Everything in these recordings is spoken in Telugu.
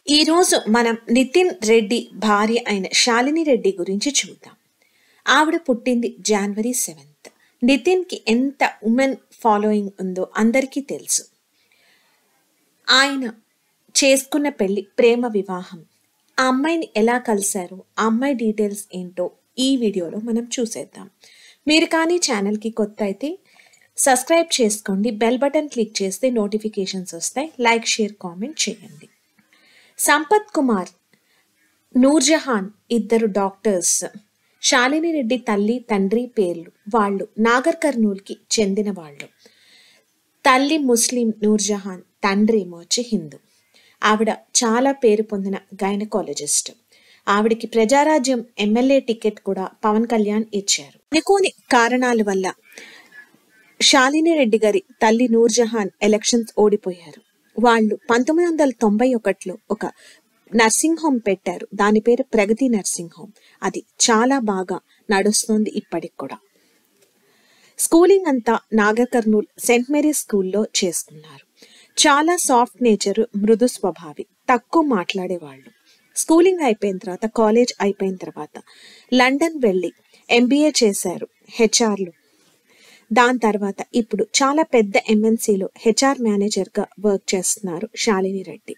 ఈరోజు మనం నితిన్ రెడ్డి భార్య అయిన శాలిని రెడ్డి గురించి చూద్దాం ఆవిడ పుట్టింది జనవరి సెవెంత్ నితిన్కి ఎంత ఉమెన్ ఫాలోయింగ్ ఉందో అందరికీ తెలుసు ఆయన చేసుకున్న పెళ్లి ప్రేమ వివాహం ఆ అమ్మాయిని ఎలా కలిశారు ఆ అమ్మాయి డీటెయిల్స్ ఏంటో ఈ వీడియోలో మనం చూసేద్దాం మీరు కానీ ఛానల్కి కొత్త అయితే సబ్స్క్రైబ్ చేసుకోండి బెల్ బటన్ క్లిక్ చేస్తే నోటిఫికేషన్స్ వస్తాయి లైక్ షేర్ కామెంట్ చేయండి సంపత్ కుమార్ నూర్జహాన్ ఇద్దరు డాక్టర్స్ శాలిని రెడ్డి తల్లి తండ్రి పేర్లు వాళ్ళు నాగర్ కర్నూల్కి చెందిన వాళ్ళు తల్లి ముస్లిం నూర్జహాన్ తండ్రి ఏమో వచ్చి హిందూ ఆవిడ చాలా పేరు పొందిన గైనకాలజిస్ట్ ఆవిడకి ప్రజారాజ్యం ఎమ్మెల్యే టికెట్ కూడా పవన్ కళ్యాణ్ ఇచ్చారు అనుకోని కారణాల వల్ల శాలిని రెడ్డి గారి తల్లి నూర్జహాన్ ఎలక్షన్స్ ఓడిపోయారు వాళ్ళు పంతొమ్మిది వందల తొంభై ఒకటిలో ఒక నర్సింగ్ హోమ్ పెట్టారు దాని పేరు ప్రగతి నర్సింగ్ హోమ్ అది చాలా బాగా నడుస్తుంది ఇప్పటికి కూడా స్కూలింగ్ అంతా నాగర్ కర్నూల్ సెంట్ మేరీస్ స్కూల్లో చేసుకున్నారు చాలా సాఫ్ట్ నేచర్ మృదు స్వభావి తక్కువ మాట్లాడేవాళ్ళు స్కూలింగ్ అయిపోయిన తర్వాత కాలేజ్ అయిపోయిన తర్వాత లండన్ వెళ్ళి ఎంబీఏ చేశారు హెచ్ఆర్లు దాని తర్వాత ఇప్పుడు చాలా పెద్ద ఎంఎన్సీలో హెచ్ఆర్ మేనేజర్గా వర్క్ చేస్తున్నారు శాలిని రెడ్డి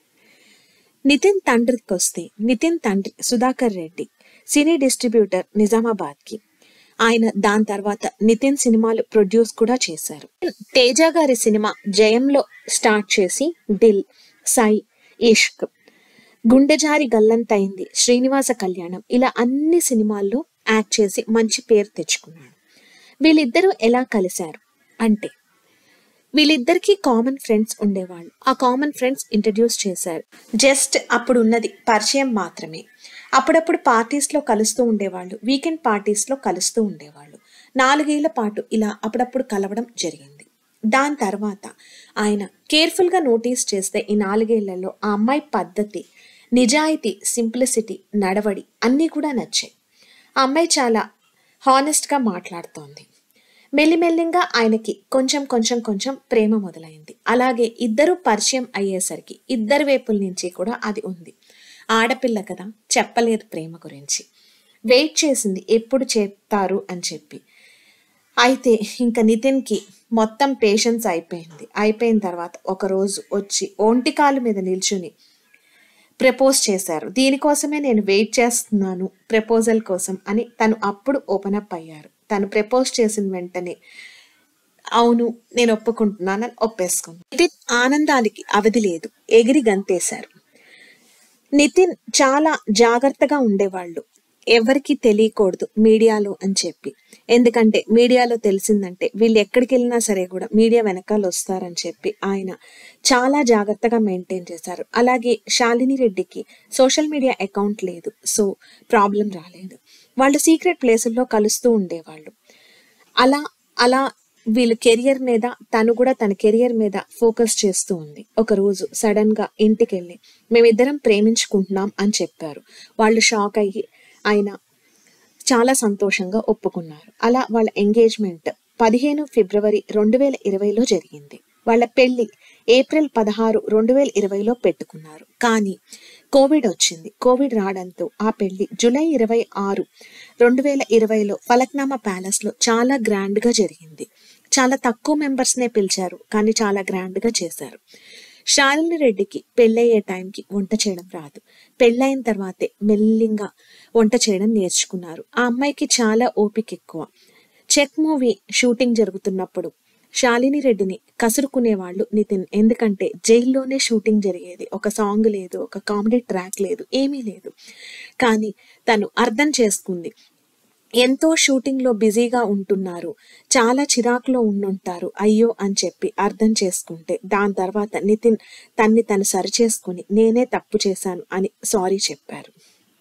నితిన్ తండ్రికి వస్తే నితిన్ తండ్రి సుధాకర్ రెడ్డి సినీ డిస్ట్రిబ్యూటర్ నిజామాబాద్కి ఆయన దాని తర్వాత నితిన్ సినిమాలు ప్రొడ్యూస్ కూడా చేశారు తేజ గారి సినిమా జయంలో స్టార్ట్ చేసి దిల్ సై ఇష్క్ గుండెజారి గల్లంతైంది శ్రీనివాస కళ్యాణం ఇలా అన్ని సినిమాల్లో యాక్ట్ చేసి మంచి పేరు తెచ్చుకున్నాడు వీళ్ళిద్దరూ ఎలా కలిశారు అంటే వీళ్ళిద్దరికీ కామన్ ఫ్రెండ్స్ ఉండేవాళ్ళు ఆ కామన్ ఫ్రెండ్స్ ఇంట్రడ్యూస్ చేశారు జస్ట్ అప్పుడు ఉన్నది పరిచయం మాత్రమే అప్పుడప్పుడు పార్టీస్లో కలుస్తూ ఉండేవాళ్ళు వీకెండ్ పార్టీస్లో కలుస్తూ ఉండేవాళ్ళు నాలుగేళ్ల పాటు ఇలా అప్పుడప్పుడు కలవడం జరిగింది దాని తర్వాత ఆయన కేర్ఫుల్గా నోటీస్ చేస్తే ఈ నాలుగేళ్లలో ఆ అమ్మాయి పద్ధతి నిజాయితీ సింప్లిసిటీ నడవడి అన్నీ కూడా నచ్చాయి ఆ అమ్మాయి చాలా హానెస్ట్గా మాట్లాడుతోంది మెల్లిమెల్లిగా ఆయనకి కొంచెం కొంచెం కొంచెం ప్రేమ మొదలైంది అలాగే ఇద్దరు పరిచయం అయ్యేసరికి ఇద్దరు వైపుల నుంచి కూడా అది ఉంది ఆడపిల్ల కదా చెప్పలేదు ప్రేమ గురించి వెయిట్ చేసింది ఎప్పుడు చెప్తారు అని చెప్పి అయితే ఇంకా నితిన్కి మొత్తం పేషెన్స్ అయిపోయింది అయిపోయిన తర్వాత ఒకరోజు వచ్చి ఒంటి కాలు మీద నిల్చుని ప్రపోజ్ చేశారు దీనికోసమే నేను వెయిట్ చేస్తున్నాను ప్రపోజల్ కోసం అని తను అప్పుడు ఓపెన్ అప్ అయ్యారు తను ప్రపోజ్ చేసిన వెంటనే అవును నేను ఒప్పుకుంటున్నానని ఒప్పేసుకున్నాను నితిన్ ఆనందానికి అవధి లేదు ఎగిరి గంతేశారు నితిన్ చాలా జాగ్రత్తగా ఉండేవాళ్ళు ఎవరికి తెలియకూడదు మీడియాలో అని చెప్పి ఎందుకంటే మీడియాలో తెలిసిందంటే వీళ్ళు ఎక్కడికి వెళ్ళినా సరే కూడా మీడియా వెనకాల వస్తారని చెప్పి ఆయన చాలా జాగ్రత్తగా మెయింటైన్ చేశారు అలాగే శాలిని రెడ్డికి సోషల్ మీడియా అకౌంట్ లేదు సో ప్రాబ్లం రాలేదు వాళ్ళు సీక్రెట్ ప్లేసుల్లో కలుస్తూ ఉండేవాళ్ళు అలా అలా వీళ్ళ కెరియర్ మీద తను కూడా తన కెరియర్ మీద ఫోకస్ చేస్తూ ఉంది ఒక రోజు సడన్ గా ఇంటికి వెళ్ళి మేమిద్దరం ప్రేమించుకుంటున్నాం అని చెప్పారు వాళ్ళు షాక్ అయ్యి ఆయన చాలా సంతోషంగా ఒప్పుకున్నారు అలా వాళ్ళ ఎంగేజ్మెంట్ పదిహేను ఫిబ్రవరి రెండు వేల ఇరవైలో జరిగింది వాళ్ళ పెళ్లి ఏప్రిల్ పదహారు రెండు వేల ఇరవైలో పెట్టుకున్నారు కానీ కోవిడ్ వచ్చింది కోవిడ్ రావడంతో ఆ పెళ్లి జూలై ఇరవై ఆరు రెండు వేల ఇరవైలో ఫలక్నామా ప్యాలెస్లో చాలా గ్రాండ్గా జరిగింది చాలా తక్కువ మెంబర్స్నే పిలిచారు కానీ చాలా గ్రాండ్గా చేశారు శాలిని రెడ్డికి పెళ్ళయ్యే టైంకి వంట చేయడం రాదు పెళ్ళైన తర్వాతే మెల్లింగా వంట చేయడం నేర్చుకున్నారు ఆ అమ్మాయికి చాలా ఓపిక ఎక్కువ చెక్ మూవీ షూటింగ్ జరుగుతున్నప్పుడు శాలిని రెడ్డిని కసురుకునేవాళ్ళు నితిన్ ఎందుకంటే జైల్లోనే షూటింగ్ జరిగేది ఒక సాంగ్ లేదు ఒక కామెడీ ట్రాక్ లేదు ఏమీ లేదు కానీ తను అర్థం చేసుకుంది ఎంతో షూటింగ్ లో బిజీగా ఉంటున్నారు చాలా చిరాకులో ఉండుంటారు అయ్యో అని చెప్పి అర్థం చేసుకుంటే దాని తర్వాత నితిన్ తన్ని తను సరిచేసుకుని నేనే తప్పు చేశాను అని సారీ చెప్పారు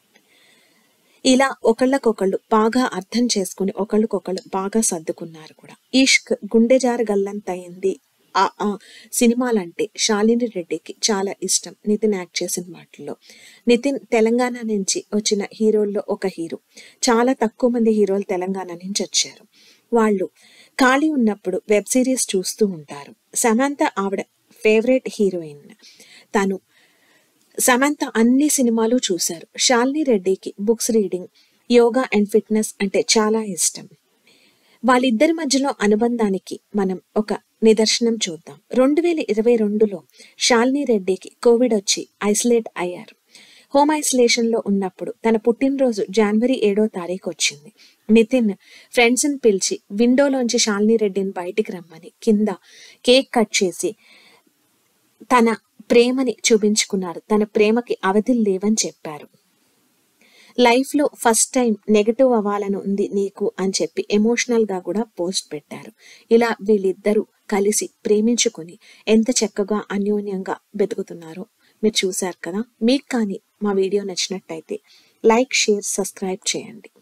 ఇలా ఒకళ్ళకొకళ్ళు బాగా అర్థం చేసుకుని ఒకళ్ళకొకళ్ళు బాగా సర్దుకున్నారు కూడా ఇష్క్ గుండెజారు గల్లంతయింది ఆ ఆ సినిమాలంటే శాలిని రెడ్డికి చాలా ఇష్టం నితిన్ యాక్ట్ చేసిన వాటిల్లో నితిన్ తెలంగాణ నుంచి వచ్చిన హీరోల్లో ఒక హీరో చాలా తక్కువ మంది హీరోలు తెలంగాణ నుంచి వచ్చారు వాళ్ళు ఖాళీ ఉన్నప్పుడు వెబ్ సిరీస్ చూస్తూ ఉంటారు సమంత ఆవిడ ఫేవరెట్ హీరోయిన్ తను సమంత అన్ని సినిమాలు చూశారు శాలిని రెడ్డికి books reading yoga and fitness అంటే చాలా ఇష్టం వాళ్ళిద్దరి మధ్యలో అనుబంధానికి మనం ఒక నిదర్శనం చూద్దాం రెండు వేల ఇరవై రెండులో శాలిని రెడ్డికి కోవిడ్ వచ్చి ఐసోలేట్ అయ్యారు హోమ్ ఐసోలేషన్ లో ఉన్నప్పుడు తన పుట్టినరోజు జనవరి ఏడో తారీఖు వచ్చింది నితిన్ ఫ్రెండ్స్ ని పిలిచి విండోలోంచి శాలిని రెడ్డిని బయటికి రమ్మని కింద కేక్ కట్ చేసి తన ప్రేమని చూపించుకున్నారు తన ప్రేమకి అవధులు లేవని చెప్పారు లైఫ్ లో ఫస్ట్ టైం నెగటివ్ అవ్వాలని ఉంది నీకు అని చెప్పి ఎమోషనల్ గా కూడా పోస్ట్ పెట్టారు ఇలా వీళ్ళిద్దరూ కలిసి ప్రేమించుకొని ఎంత చక్కగా అన్యోన్యంగా బతుకుతున్నారో మీరు చూశారు కదా మీకు కానీ మా వీడియో నచ్చినట్టయితే లైక్ షేర్ సబ్స్క్రైబ్ చేయండి